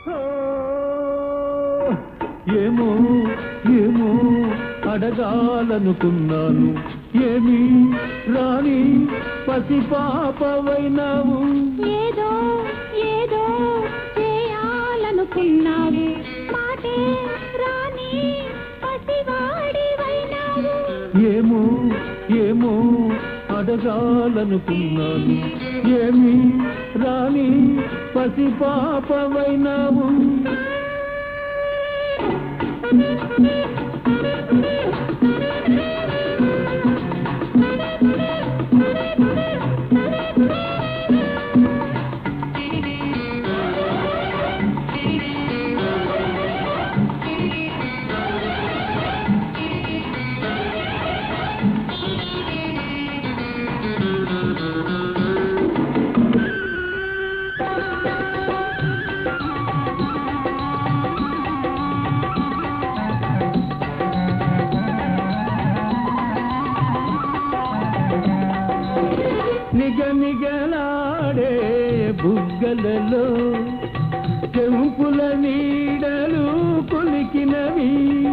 ఏమో ఏమో అడగాలనుకున్నాను ఏమి రాణి పసిపాపవైనావు ఏదో ఏదో చేయాలనుకున్నావు మాటే రాని పసివాడివైనావు ఏమో ఏమో అడగాలనుకున్నాను ఏమి రాణి పసిపాపవైనావు నిగ నిగలాడే బుగ్గలలో చెంపుల నీడలు కొలికినవి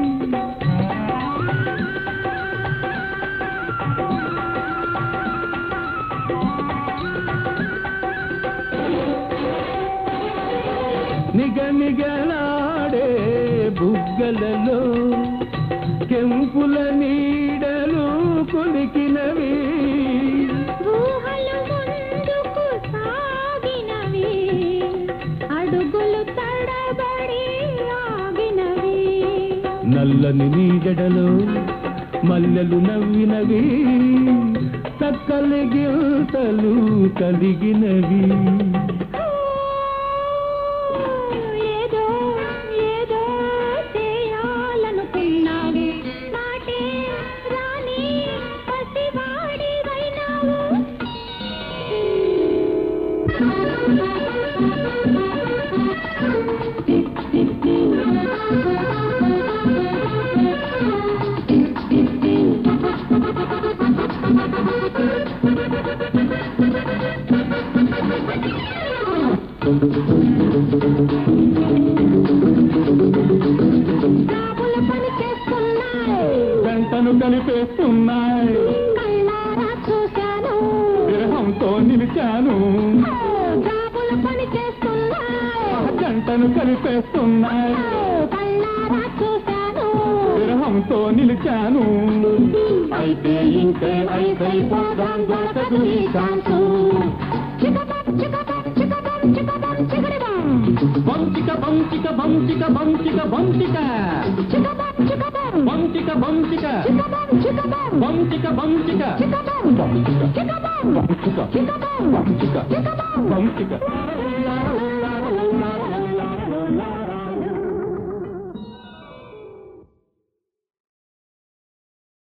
నిగ నిగలాడే బుగ్గలలో కెంపుల నీడలు కొలికినవి ఊహలు ముందుకు సాగినవి అడుగులు తడబడి ఆగినవి నల్లని నీడలో మల్లెలు నవ్వినవి చక్కలి గిల్తలు కలిగినవి ఏదో ఏదో చేయాలనుకున్నావు మాటే రాని పసివాడివైనావు జాబుల పని చేస్తున్నాయి వెంటను కలిపేస్తున్నాయి కళ్ళారా చూశాను విరహంతో నిలిచాను జాబుల పని చేస్తున్నాయి జంటను కలిపేస్తున్నాయి కళ్ళారా చూశాను విరహంతో నిలిచాను అయితే ఇంకే అయిపోదాం దొరకదు ఈ ఛాన్సు చికబం చికబం చికబం చికబం చిగడిబం బంచిక బంచిక బంచిక బంచిక బంచిక చికబం చికబం బంచిక బంచిక చికబం చికబం బంచిక బంచిక చికబం బంచిక చికబం బంచిక చికబం బంచిక చికబం బంచిక